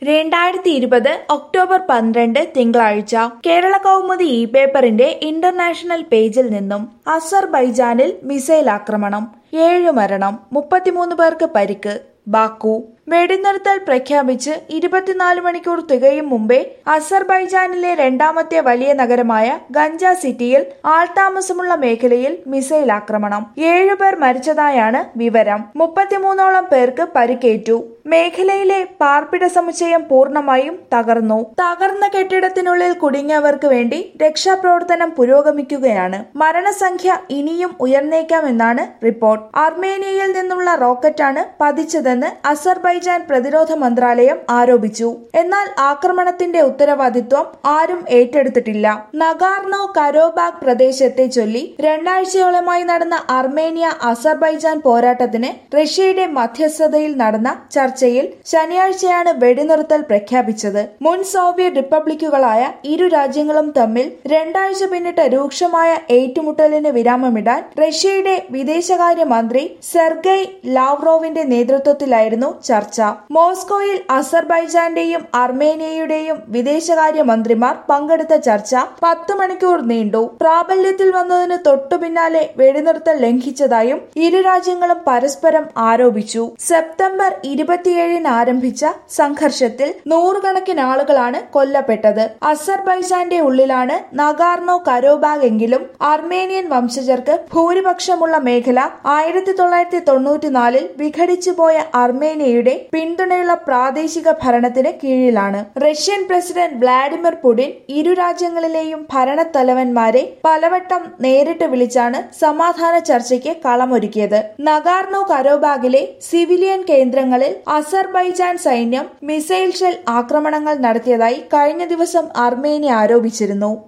രണ്ടായിരത്തി ഇരുപത് ഒക്ടോബർ പന്ത്രണ്ട് തിങ്കളാഴ്ച കേരള കൗമുദി ഇ പേപ്പറിന്റെ ഇന്റർനാഷണൽ പേജിൽ നിന്നും അസർബൈജാനിൽ മിസൈൽ ആക്രമണം ഏഴ് മരണം മുപ്പത്തിമൂന്ന് പേർക്ക് പരിക്ക് ബാക്കു വെടിനിർത്തൽ പ്രഖ്യാപിച്ച് ഇരുപത്തിനാല് മണിക്കൂർ തികയും മുമ്പേ അസർബൈജാനിലെ രണ്ടാമത്തെ വലിയ നഗരമായ ഗഞ്ച സിറ്റിയിൽ ആൾതാമസമുള്ള മേഖലയിൽ മിസൈൽ ആക്രമണം ഏഴുപേർ മരിച്ചതായാണ് വിവരം മുപ്പത്തിമൂന്നോളം പേർക്ക് പരിക്കേറ്റു മേഖലയിലെ പാർപ്പിട സമുച്ചയം പൂർണ്ണമായും തകർന്നു തകർന്ന കെട്ടിടത്തിനുള്ളിൽ കുടുങ്ങിയവർക്ക് വേണ്ടി രക്ഷാപ്രവർത്തനം പുരോഗമിക്കുകയാണ് മരണസംഖ്യ ഇനിയും ഉയർന്നേക്കാമെന്നാണ് റിപ്പോർട്ട് അർമേനിയയിൽ നിന്നുള്ള റോക്കറ്റാണ് പതിച്ചതെന്ന് അസർബൈജാൻ പ്രതിരോധ മന്ത്രാലയം ആരോപിച്ചു എന്നാൽ ആക്രമണത്തിന്റെ ഉത്തരവാദിത്വം ആരും ഏറ്റെടുത്തിട്ടില്ല നഗാർണോ കരോബാഗ് പ്രദേശത്തെ ചൊല്ലി രണ്ടാഴ്ചയോളമായി നടന്ന അർമേനിയ അസർബൈജാൻ പോരാട്ടത്തിന് റഷ്യയുടെ മധ്യസ്ഥതയിൽ നടന്ന ചർച്ചയിൽ ശനിയാഴ്ചയാണ് വെടിനിർത്തൽ പ്രഖ്യാപിച്ചത് മുൻ സോവിയറ്റ് റിപ്പബ്ലിക്കുകളായ ഇരു രാജ്യങ്ങളും തമ്മിൽ രണ്ടാഴ്ച പിന്നിട്ട രൂക്ഷമായ ഏറ്റുമുട്ടലിന് വിരാമമിടാൻ റഷ്യയുടെ വിദേശകാര്യ മന്ത്രി സെർഗൈ ലാവ്റോവിന്റെ നേതൃത്വത്തിലായിരുന്നു ചർച്ച മോസ്കോയിൽ അസർബൈജാന്റെയും അർമേനിയയുടെയും വിദേശകാര്യ മന്ത്രിമാർ പങ്കെടുത്ത ചർച്ച പത്ത് മണിക്കൂർ നീണ്ടു പ്രാബല്യത്തിൽ വന്നതിന് തൊട്ടു പിന്നാലെ വെടിനിർത്തൽ ലംഘിച്ചതായും ഇരു രാജ്യങ്ങളും പരസ്പരം ആരോപിച്ചു സെപ്റ്റംബർ ഇരുപത്തിയേഴിന് ആരംഭിച്ച സംഘർഷത്തിൽ നൂറുകണക്കിന് ആളുകളാണ് കൊല്ലപ്പെട്ടത് അസർബൈജാന്റെ ഉള്ളിലാണ് നഗാർണോ കരോബാഗ് എങ്കിലും അർമേനിയൻ വംശജർക്ക് ഭൂരിപക്ഷമുള്ള മേഖല ആയിരത്തി തൊള്ളായിരത്തി തൊണ്ണൂറ്റിനാലിൽ വിഘടിച്ചു പോയ അർമേനിയയുടെ പിന്തുണയുള്ള പ്രാദേശിക ഭരണത്തിന് കീഴിലാണ് റഷ്യൻ പ്രസിഡന്റ് വ്ളാഡിമിർ പുടിൻ ഇരു രാജ്യങ്ങളിലെയും ഭരണത്തലവന്മാരെ പലവട്ടം നേരിട്ട് വിളിച്ചാണ് സമാധാന ചർച്ചയ്ക്ക് കളമൊരുക്കിയത് നഗാർണോ കരോബാഗിലെ സിവിലിയൻ കേന്ദ്രങ്ങളിൽ അസർബൈജാൻ സൈന്യം മിസൈൽ ഷെൽ ആക്രമണങ്ങൾ നടത്തിയതായി കഴിഞ്ഞ ദിവസം അർമേനിയ ആരോപിച്ചിരുന്നു